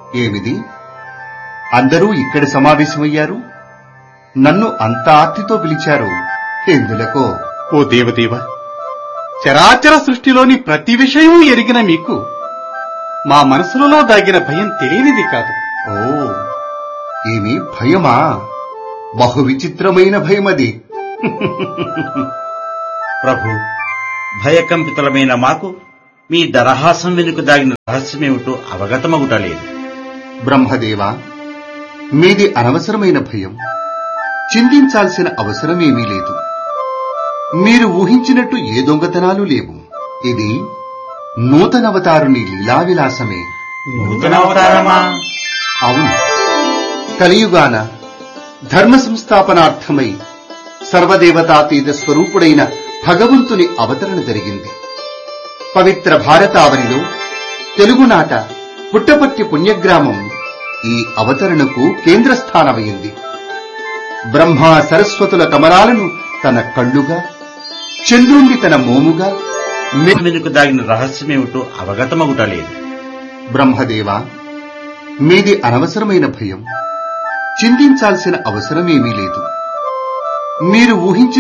ఏమిది అందరూ ఇక్కడ సమావేశమయ్యారు నన్ను అంత ఆర్తితో పిలిచారు ఎందులకో ఓ దేవదేవ చరాచర సృష్టిలోని ప్రతి విషయం ఎరిగిన మీకు మా మనసులలో దాగిన భయం తెలియనిది కాదు ఓ ఏమి భయమా బహు విచిత్రమైన భయమది ప్రభు భయకంపితులమైన మాకు మీ దరహాసం వెనుక దాగిన రహస్యమేమిటో అవగతమగుటలేదు బ్రహ్మదేవా మీది అనవసరమైన భయం చింతించాల్సిన అవసరమేమీ లేదు మీరు ఊహించినట్టు ఏ దొంగతనాలు లేవు ఇది నూతనవతారుని లీలావిలాసమే నూతనావతారమా అవును కలియుగాన ధర్మ సంస్థాపనార్థమై సర్వదేవతాతీత స్వరూపుడైన భగవంతుని అవతరణ జరిగింది పవిత్ర భారతావనిలో తెలుగునాట పుట్టపర్తి పుణ్యగ్రామం ఈ అవతరణకు కేంద్రస్థానమైంది బ్రహ్మ సరస్వతుల కమలాలను తన కళ్ళుగా చంద్రుణ్ణి తన మోముగా మె- వెనుక దాగిన రహస్యమేమిటో అవగతమగుటలేదు బ్రహ్మదేవా మీది అనవసరమైన భయం చింతించాల్సిన అవసరమేమీ లేదు మీరు ఊహించిన